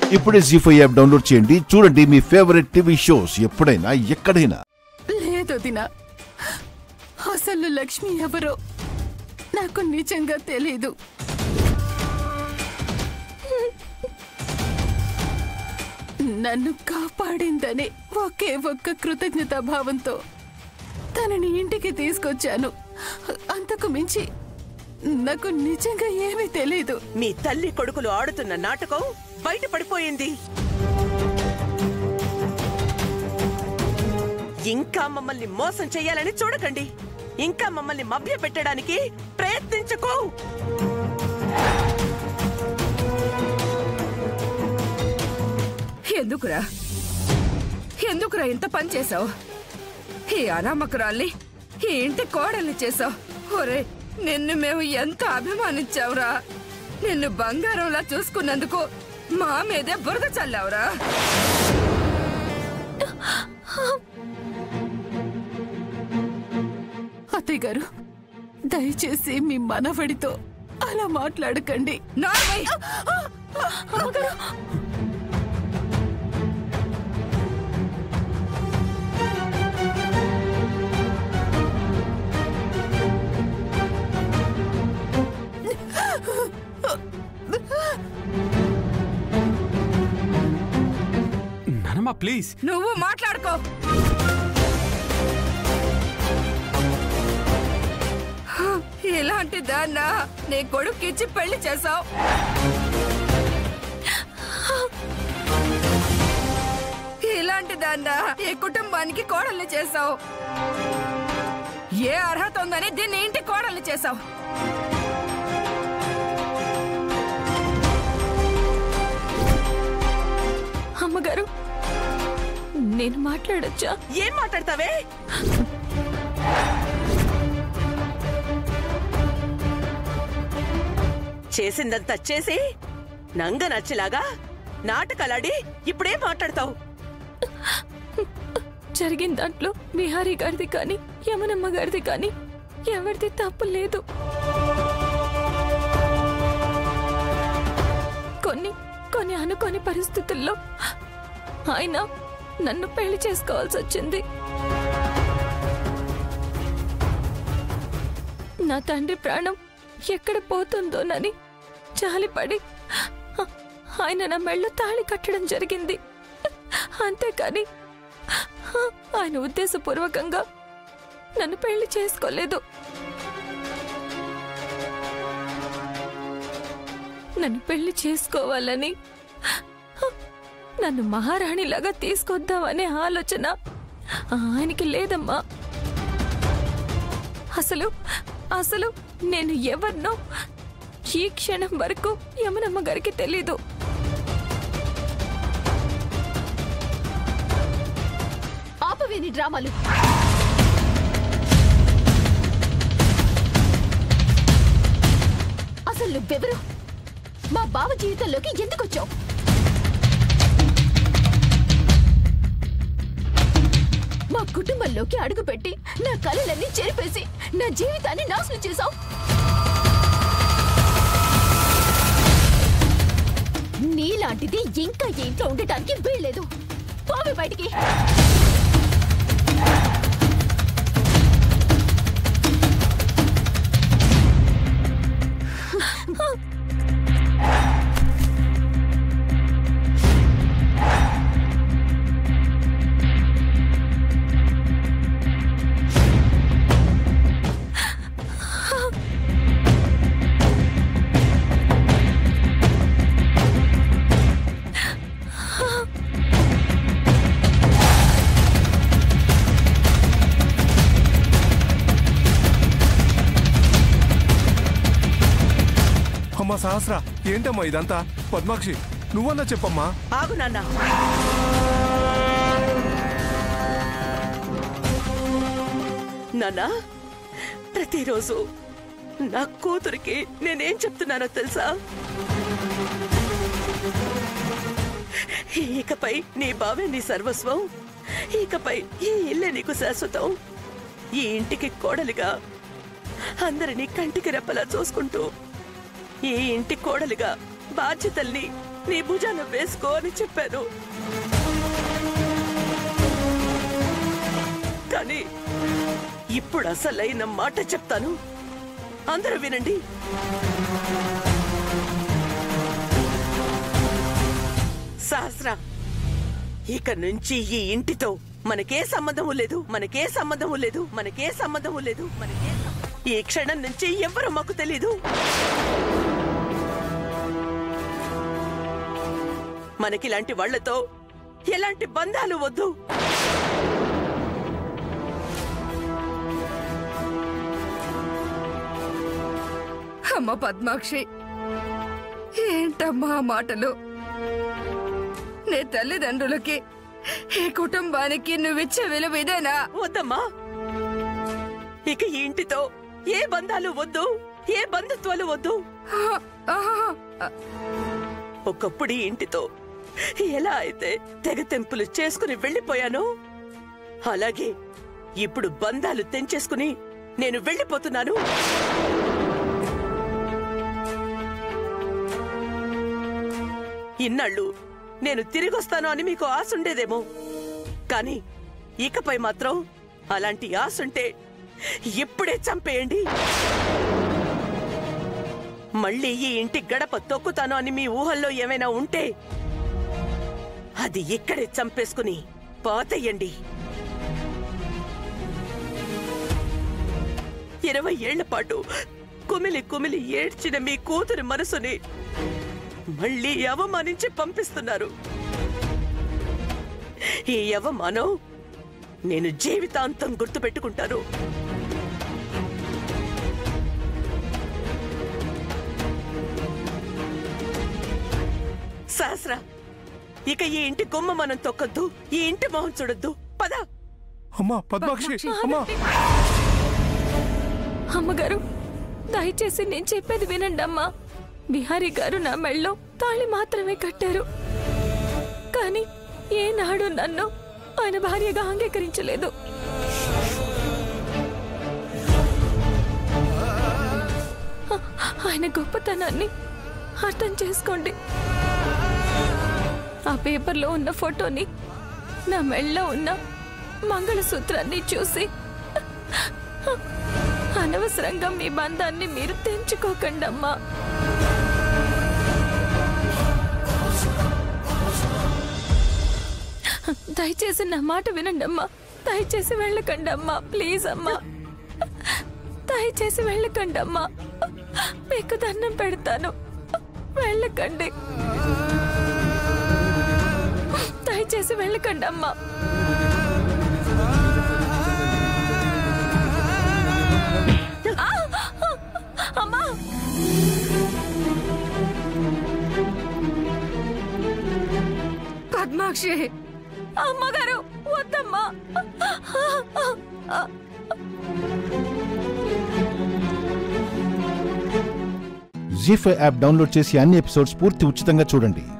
ఇప్పుడే G five app download చేయండి చూడండి మీ ఫేవరెట్ టీవీ షోస్ ఎప్పుడైనా ఎక్కడైనా లేదు దినా అసలు లక్ష్మి ఎవరో నాకు నిజంగా తెలీదు నన్ను కాపాడిందని ఒకే ఒక్క కృతజ్ఞతా భావంతో తనని ఇంటికి తీసుకొచ్చాను అంతకు మించి నాకు నిజంగా ఏమీ తెలీదు మీ తల్లి కొడుకులు ఆడుతున్న నాటకం బయట పడిపోయింది ఇంకా మమ్మల్ని మోసం చెయ్యాలని చూడకండి ఇంకా మమ్మల్ని మభ్య పెట్టడానికి ప్రయత్నించకు ఎందుకురా ఎందుకురా ఇంత పని చేసావు ఈ అనామకురాల్ని ఈ ఇంటి కోడల్ని చేసావు ఒరే నిన్ను మేము ఎంత అభిమానించావురా నిన్ను బంగారంలా చూసుకున్నందుకు మా మీదే బురద చల్లావురా అత్తయ్య గారు దయచేసి మీ మనవడితో అలా మాట్లాడకండి నార్మల్ అమ్మగారు నానమ్మ ప్లీజ్ నువ్వు మాట్లాడుకో ఇలాంటి దాన్న నీ కొడుక్కిచ్చి పెళ్లి చేసావు ఇలాంటి దాన్న ఈ కుటుంబానికి కోడల్ని చేసావు ఏ అర్హత ఉందని దీన్ని ఇంటి కోడల్ని చేసావు అమ్మగారు నేను మాట్లాడొచ్చా ఏం మాట్లాడతావే చేసిందంతా చేసి నంగ నచ్చిలాగా నాటకాలాడి ఇప్పుడేం మాట్లాడతావు జరిగిన దాంట్లో బిహారీ గారిది కానీ యమనమ్మ గారిది కానీ ఎవరిది తప్పు లేదు కొన్ని కొన్ని అనుకోని పరిస్థితుల్లో ఆయన నన్ను పెళ్లి చేసుకోవాల్సి వచ్చింది నా తండ్రి ప్రాణం ఎక్కడ పోతుందోనని జాలిపడి ఆయన నా మెళ్ళో తాళి కట్టడం జరిగింది అంతేకాని ఆయన ఉద్దేశపూర్వకంగా నన్ను పెళ్లి చేసుకోలేదు నన్ను పెళ్లి చేసుకోవాలని నన్ను మహారాణిలాగా తీసుకొద్దామనే ఆలోచన ఆయనకి లేదమ్మా అసలు అసలు నేను ఎవరినో ఈ క్షణం వరకు యమునమ్మ గారికి తెలీదు ఆపవేని డ్రామాలు అసలు నువ్వెవరు మా బావ జీవితంలోకి ఎందుకు వచ్చావు మా కుటుంబంలోకి అడుగుపెట్టి నా కళలన్నీ చెరిపేసి నా జీవితాన్ని నాశనం చేశావు నీలాంటిది ఇంకా ఈ ఇంట్లో ఉండటానికి వీల్లేదు పోవే బయటికి అమ్మా సహస్ర ఏంటమ్మా ఇదంతా పద్మాక్షి నువ్వన్నా చెప్పమ్మా ఆగు నాన్న నాన్న ప్రతిరోజు నా కూతురికి నేనేం చెప్తున్నానో తెలుసా ఇకపై నీ బావే నీ సర్వస్వం ఇకపై ఈ ఇల్లే నీకు శాశ్వతం ఈ ఇంటికి కోడలిగా అందరినీ కంటికి రెప్పలా చూసుకుంటూ ఈ ఇంటి కోడలిగా బాధ్యతల్ని నీ భుజాన వేసుకో అని చెప్పాను కానీ ఇప్పుడు అసలైన మాట చెప్తాను అందరూ వినండి సహస్ర ఇక నుంచి ఈ ఇంటితో మనకే సంబంధము లేదు మనకే సంబంధము లేదు మనకే సంబంధము లేదు మనకే సంబంధం- ఈ క్షణం నుంచి ఎవ్వరు మాకు తెలీదు మనకిలాంటి వాళ్లతో ఎలాంటి బంధాలు వద్దు అమ్మ పద్మాక్షి ఏంటమ్మా ఆ మాటలు నీ తల్లిదండ్రులకి ఈ కుటుంబానికి నువ్విచ్చే విలువ ఇదేనా వద్దమ్మా ఇక ఈ ఇంటితో ఏ బంధాలు వద్దు ఏ బంధుత్వాలు వద్దు ఆహా, ఆహా, ఆ, ఒకప్పుడు ఈ ఇంటితో ఎలా అయితే తెగ తెంపులు చేసుకుని వెళ్ళిపోయానో అలాగే ఇప్పుడు బంధాలు తెంచేసుకుని నేను వెళ్ళిపోతున్నాను ఇన్నాళ్ళు నేను తిరిగొస్తాను అని మీకు ఆశ ఉండేదేమో కానీ ఇకపై మాత్రం అలాంటి ఆశుంటే ఇప్పుడే చంపేయండి మళ్ళీ ఈ ఇంటి గడప తొక్కుతాను అని మీ ఊహల్లో ఏమైనా ఉంటే అది ఇక్కడే చంపేసుకుని పాతయ్యండి ఇరవై ఏళ్ల పాటు కుమిలి కుమిలి ఏడ్చిన మీ కూతురి మనసుని మళ్ళీ అవమానించి పంపిస్తున్నారు ఈ అవమానం నేను జీవితాంతం గుర్తుపెట్టుకుంటాను సహస్ర ఇక ఈ ఇంటి గుమ్మ మనం తొక్కద్దు ఈ ఇంటి మొహం చూడొద్దు పద అమ్మా పద్మాక్షి అమ్మా అమ్మగారు దయచేసి నేను చెప్పేది వినండి అమ్మా బిహారీ గారు నా మెళ్ళో తాళి మాత్రమే కట్టారు కానీ ఏనాడు నన్ను ఆయన భార్యగా అంగీకరించలేదు ఆ- ఆయన గొప్పతనాన్ని అర్థం చేసుకోండి ఆ పేపర్లో ఉన్న ఫోటోని నా మెళ్ళో ఉన్న మంగళసూత్రాన్ని చూసి అనవసరంగా మీ బంధాన్ని మీరు తెంచుకోకండి అమ్మా దయచేసి నా మాట వినండి అమ్మా దయచేసి వెళ్ళకండి అమ్మా ప్లీజ్ అమ్మా దయచేసి వెళ్ళకండి అమ్మా మీకు దండం పెడతాను వెళ్ళకండి దయచేసి వెళ్ళకండి అమ్మా అమ్మా పద్మాక్షి అమ్మగారు వద్దమ్మా జీ ఫైవ్ యాప్ డౌన్లోడ్ చేసి అన్ని ఎపిసోడ్స్ పూర్తి ఉచితంగా చూడండి